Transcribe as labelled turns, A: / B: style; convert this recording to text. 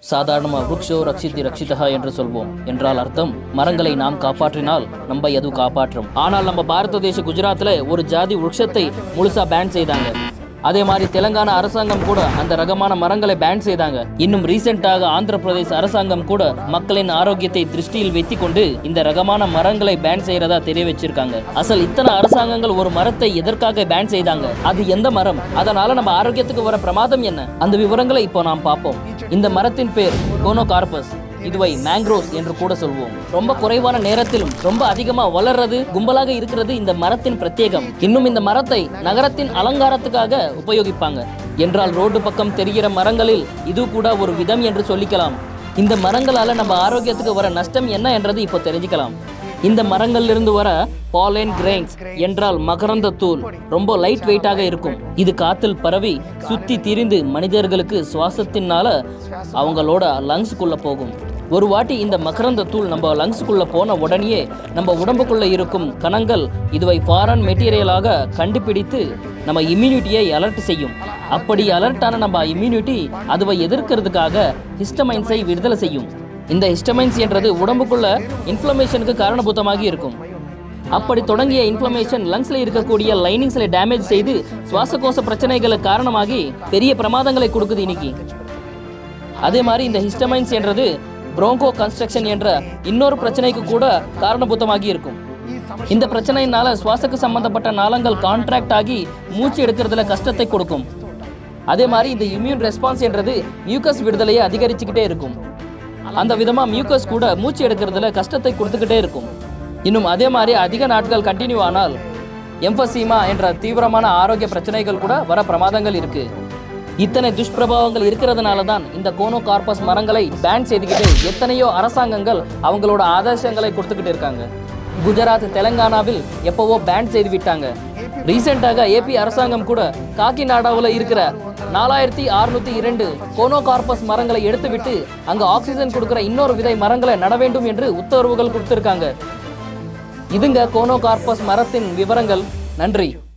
A: சாதாரணமா விருக்ஷோ ரக்ஷித்தி ரக்ஷிதா என்று சொல்வோம் என்றால் அர்த்தம் மரங்களை நாம் காப்பாற்றினால் நம்ம அது காப்பாற்றும் ஆனால் நம்ம பாரத தேச குஜராத்ல ஒரு ஜாதி விருட்சத்தை முழுசா பேன் செய்தாங்க அதே மாதிரி தெலங்கானா அரசாங்கம் கூட அந்த ரகமான மரங்களை பேன் செய்தாங்க இன்னும் ரீசெண்டாக ஆந்திர பிரதேச அரசாங்கம் கூட மக்களின் ஆரோக்கியத்தை திருஷ்டியில் வைத்து கொண்டு இந்த ரகமான மரங்களை பேன் செய்யறதா தெரிய வச்சிருக்காங்க அசல் இத்தனை அரசாங்கங்கள் ஒரு மரத்தை எதற்காக பேன் செய்தாங்க அது எந்த மரம் அதனால நம்ம ஆரோக்கியத்துக்கு வர பிரமாதம் என்ன அந்த விவரங்களை இப்போ நாம் பார்ப்போம் இந்த மரத்தின் பேர் கோனோ கார்பஸ் இதுவை மேங்க்ரோஸ் என்று கூட சொல்வோம் ரொம்ப குறைவான நேரத்திலும் ரொம்ப அதிகமா வளர்றது கும்பலாக இருக்கிறது இந்த மரத்தின் பிரத்யேகம் இன்னும் இந்த மரத்தை நகரத்தின் அலங்காரத்துக்காக உபயோகிப்பாங்க என்றால் ரோடு பக்கம் தெரிகிற மரங்களில் இது கூட ஒரு விதம் என்று சொல்லிக்கலாம் இந்த மரங்களால நம்ம ஆரோக்கியத்துக்கு வர நஷ்டம் என்ன என்றது இப்போ தெரிஞ்சுக்கலாம் இந்த மரங்களிலிருந்து வர பாலன் கிரெயின்ஸ் என்றால் மகரந்த தூள் ரொம்ப லைட் வெயிட்டாக இருக்கும் இது காத்தில் பரவி சுத்தி திரிந்து மனிதர்களுக்கு சுவாசத்தினால அவங்களோட லங்ஸ்க்குள்ள போகும் ஒரு வாட்டி இந்த மகரந்த தூள் நம்ம லங்ஸ்க்குள்ள போன உடனேயே நம்ம உடம்புக்குள்ள இருக்கும் கணங்கள் இதுவை ஃபாரன் மெட்டீரியலாக கண்டுபிடித்து நம்ம இம்யூனிட்டியை அலர்ட் செய்யும் அப்படி அலர்ட்டான நம்ம இம்யூனிட்டி அதுவை எதிர்க்கிறதுக்காக ஹிஸ்டமைன்ஸை விடுதலை செய்யும் இந்த ஹிஸ்டமைன்ஸ் என்றது உடம்புக்குள்ள இன்ஃப்ளமேஷனுக்கு காரணபூதமாகி இருக்கும் அப்படி தொடங்கிய இன்ஃப்ளமேஷன் லங்ஸ்ல இருக்கக்கூடிய லைனிங்ஸ்ல டேமேஜ் செய்து சுவாசகோச பிரச்சனைகளுக்கு காரணமாகி பெரிய பிரமாதங்களை கொடுக்குது இன்னைக்கு அதே மாதிரி இந்த ஹிஸ்டமைன்ஸ் என்றது ப்ரோங்கோ கன்ஸ்ட்ரக்ஷன் என்ற இன்னொரு பிரச்சனைக்கு கூட காரணபூதமாகி இருக்கும் இந்த பிரச்சனையினால சுவாசக்கு சம்பந்தப்பட்ட நாளங்கள் கான்ட்ராக்ட் ஆகி மூச்சு எடுக்கிறதுல கஷ்டத்தை கொடுக்கும் அதே மாதிரி இந்த இம்யூன் ரெஸ்பான்ஸ் என்றது மியூக்கஸ் விடுதலையை அதிகரிச்சுக்கிட்டே இருக்கும் அந்த விதமா மியூக்கஸ் கூட மூச்சு எடுக்கிறதுல கஷ்டத்தை கொடுத்துக்கிட்டே இருக்கும் இன்னும் அதே மாதிரி அதிக நாட்கள் கண்டினியூ ஆனால் எம்பசீமா என்ற தீவிரமான ஆரோக்கிய பிரச்சனைகள் கூட வர பிரமாதங்கள் இருக்கு இத்தனை துஷ்பிரபாவங்கள் இருக்கிறதுனால தான் இந்த கோனோ கார்பஸ் மரங்களை பேன் செய்துக்கிட்டு எத்தனையோ அரசாங்கங்கள் அவங்களோட ஆதர்சங்களை கொடுத்துக்கிட்டு இருக்காங்க குஜராத் தெலங்கானாவில் எப்பவோ பேன் செய்து விட்டாங்க ரீசெண்டாக ஏபி அரசாங்கம் கூட காக்கிநாடாவில் இருக்கிற நாலாயிரத்தி அறுநூத்தி இரண்டு கோனோ கார்பஸ் மரங்களை எடுத்துவிட்டு அங்க ஆக்சிஜன் கொடுக்கிற இன்னொரு விதை மரங்களை நட வேண்டும் என்று உத்தரவுகள் கொடுத்திருக்காங்க இதுங்க கோனோ கார்பஸ் மரத்தின் விவரங்கள் நன்றி